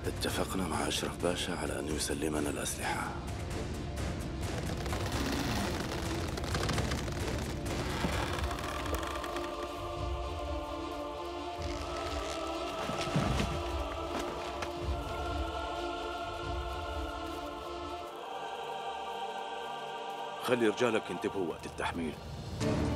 اتفقنا مع أشرف باشا على أن يسلمنا الأسلحة خلي رجالك ينتبهوا وقت التحميل